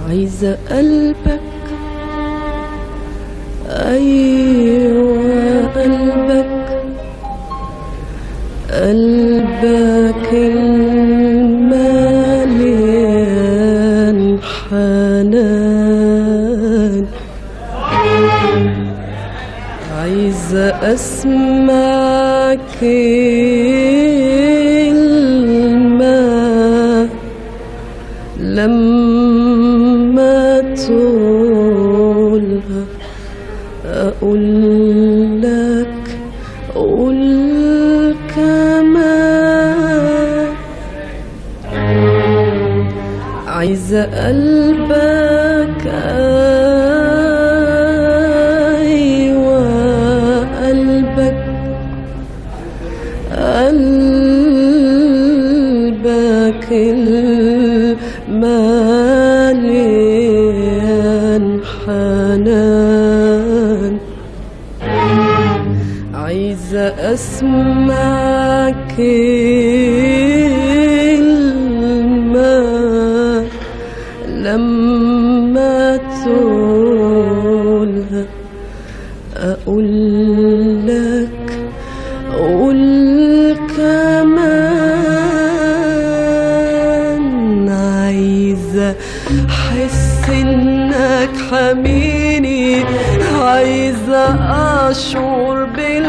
عايزة قلبك أيوة قلبك قلبك المليان حنان عايزة أسمع كلمة لما تقولها أقول لك قول كمان عايزة قلبك أيوة قلبك قلبك المليان حنان عايزة أسمع كلمة لما تقولها أقول لك قول كمان عايزة أحس إنك حميني عايزة أشعر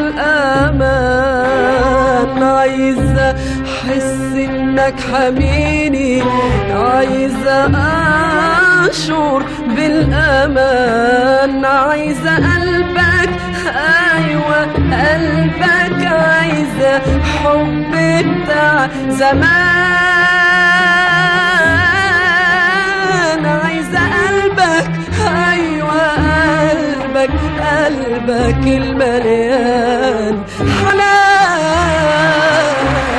بالأمان عايزة أحس إنك حميني عايزة أشعر بالأمان عايزة قلبك أيوة قلبك عايزة حب بتاع زمان عايزة قلبك أيوة قلبك قلبك المليان حنان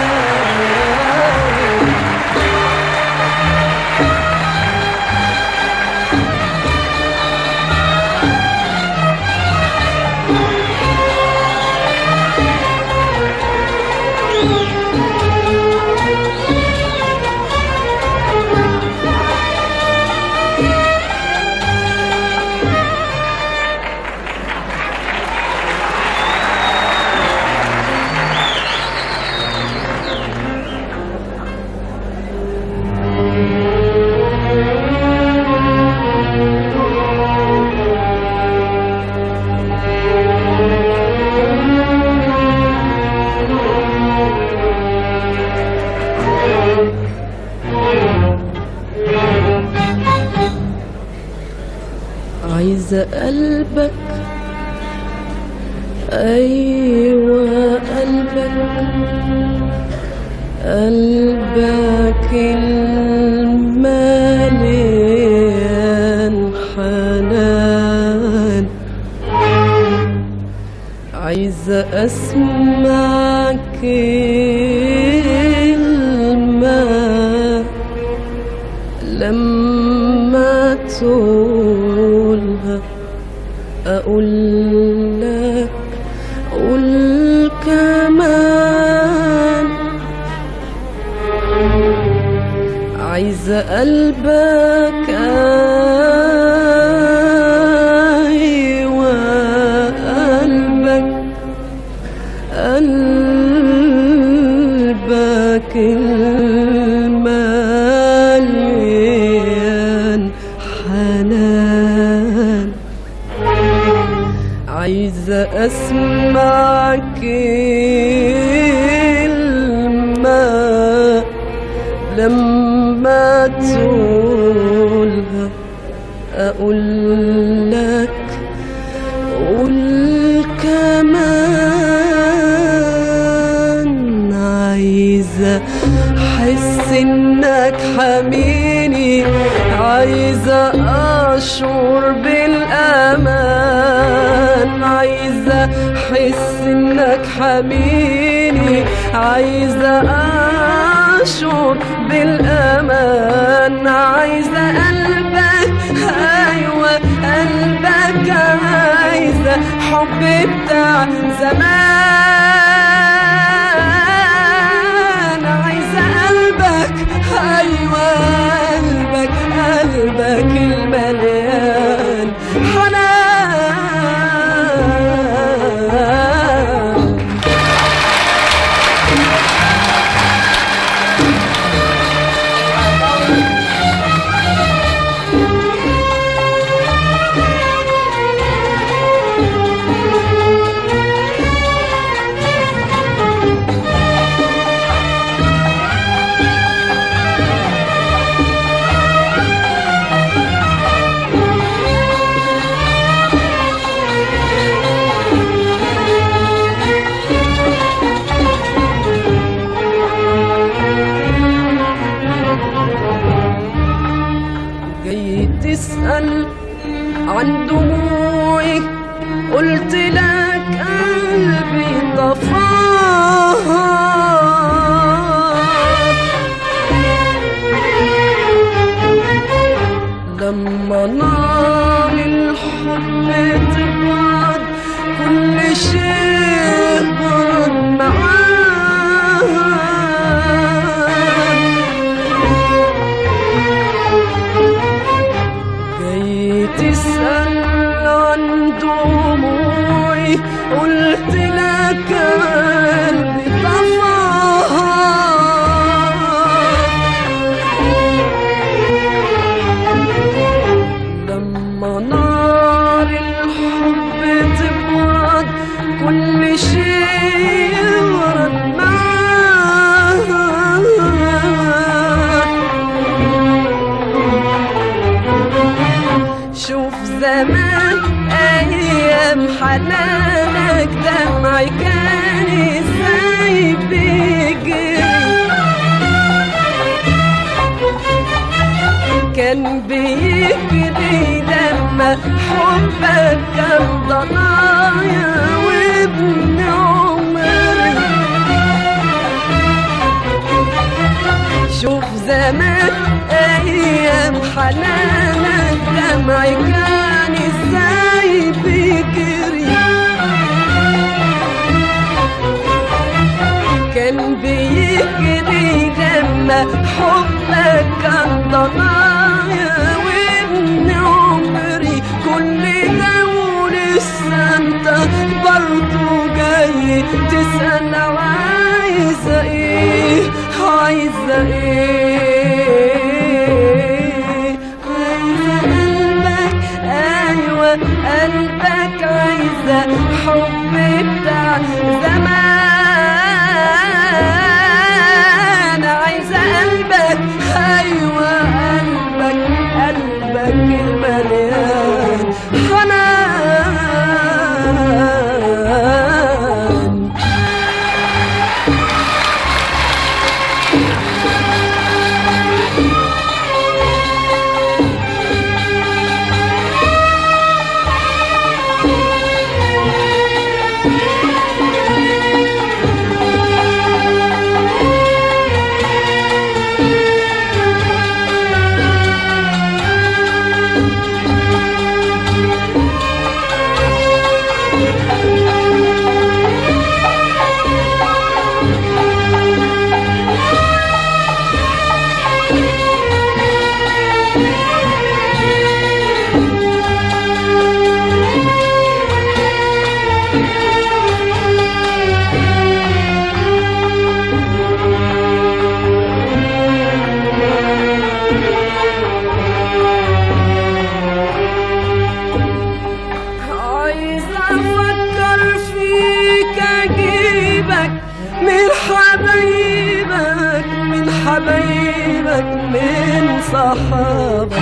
عايزة قلبك أيوة قلبك قلبك المليان حنان عايزة أسمع كلمة لما تقولها أقول لك قول كمان عايزة قلبك أيوة قلبك قلبك المليان حنان عايزة أسمع كلمة لما تقولها أقول لك قول كمان عايزة أحس إنك حميني عايزة أشعر بالأمان عايزة أحس إنك حميني عايزة أشعر بالأمان عايزة قلبك أيوة قلبك عايزة حب بتاع زمان عايزة قلبك أيوة قلبك قلبك جاي تسأل عن دموعي قلت لك قلبي طفاها لما نار الحب تبعد كل شيء برد معاها جاي تسأل عن دموعي قلت لك قلبي طفاها لما نار الحب تبرد كل شيء يبرد معاها شوف زمان ايام حنانك دمعي كان ازاي بيجري كان بيجري لما حبك كان ضنايا وابن عمري شوف زمان ايام حنانك دمعي كان ازاي بيجري كان بيجري لما حبك كان ضنايا وابن عمري كل ده ولسه انت برضه جاي تسأل عايزة ايه عايزة ايه عايزة قلبك ايوه قلبك عايزة حب بتاع زمان عايزة قلبك ايوه قلبك قلبك المليان حنان عايزة أفكر فيك أجيبك من حبايبك من حبايبك من صحابك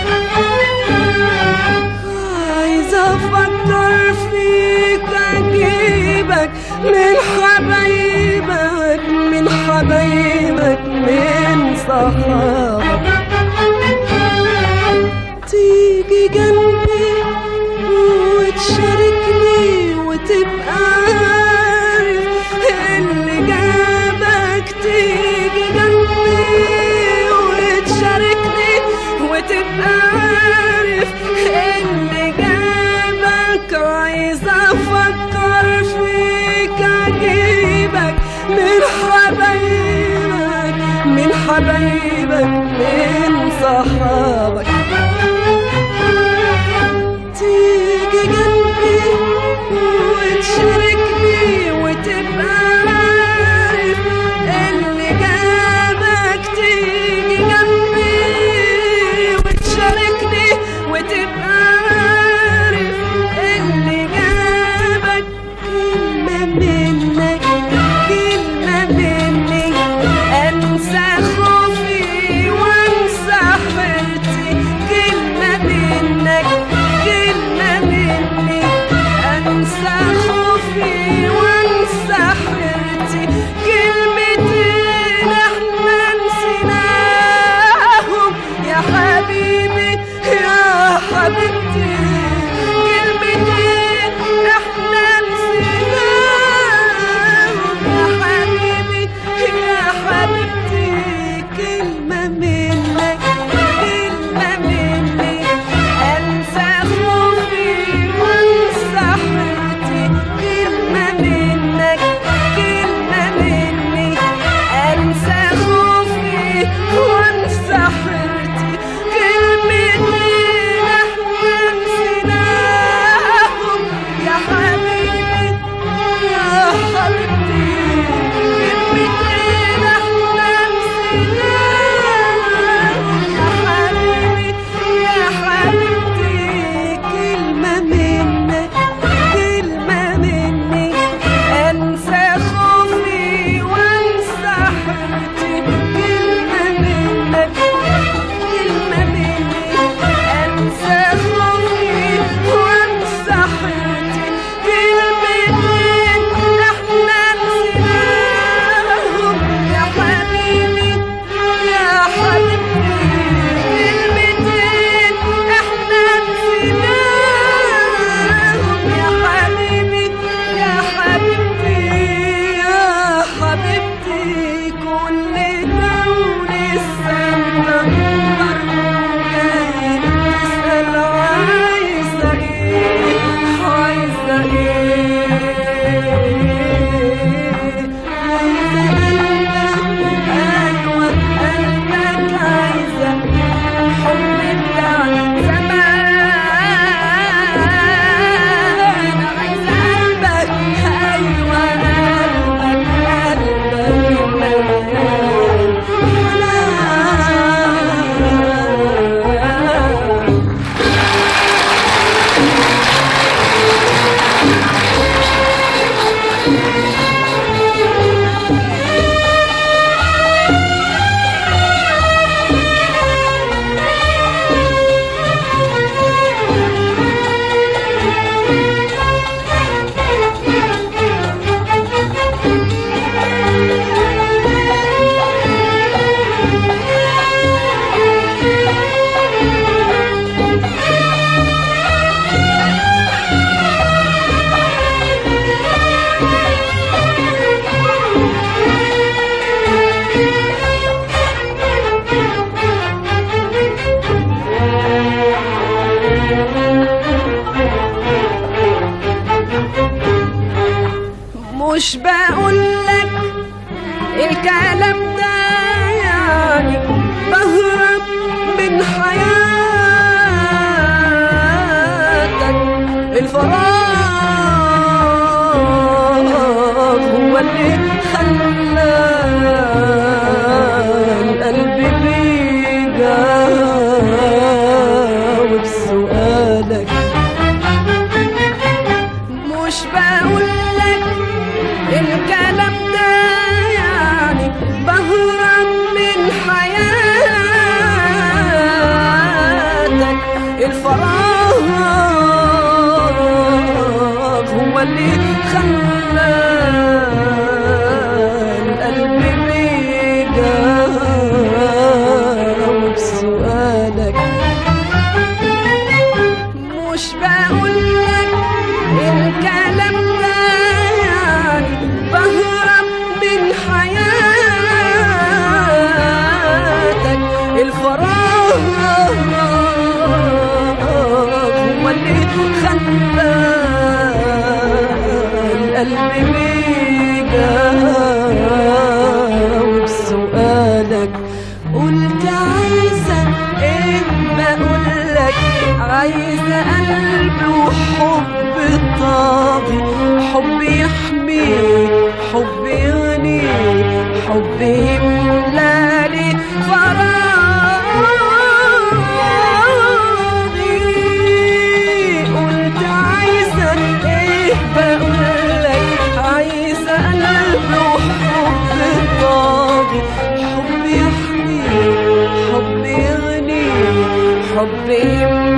عايزة أفكر فيك أجيبك من حبايبك من حبايبك من صحابك تيجي جنبي وتشاركني وتبقى عارف اللي جابك تيجي جنبي وتشاركني وتبقى عارف اللي جابك عايزة أفكر فيك أجيبك من حبايبك من حبايبك من صحابك تيجي جنبي وتشاركني وتبقى عارف اللي جابك تيجي جنبي وتشاركني وتبقى عارف اللي جابك كلمة منك كلمة مني أنسى خوفي وأنسى حيرتي مش بقولك الكلام ده يعني بهرب من حياتك الفراغ هو اللي خلى القلب بيجاوب سؤالك مش بقولك الكلام ده يعني بهرب من حياتك الفراغ هو اللي خلى القلب بيجاوب سؤالك مش بقولك الكلام ده يعني بهرب من حياتك الفراغ هو اللي خلى القلب بيجاوب سؤالك قلت عايزة ايه بقولك عايزة قلب وحب طاغي حب يحمي حب يغني حب يملالي فراغي قلت عايزة ايه بقولك عايزة قلب وحب طاغي حب يحمي حب يغني حب يملى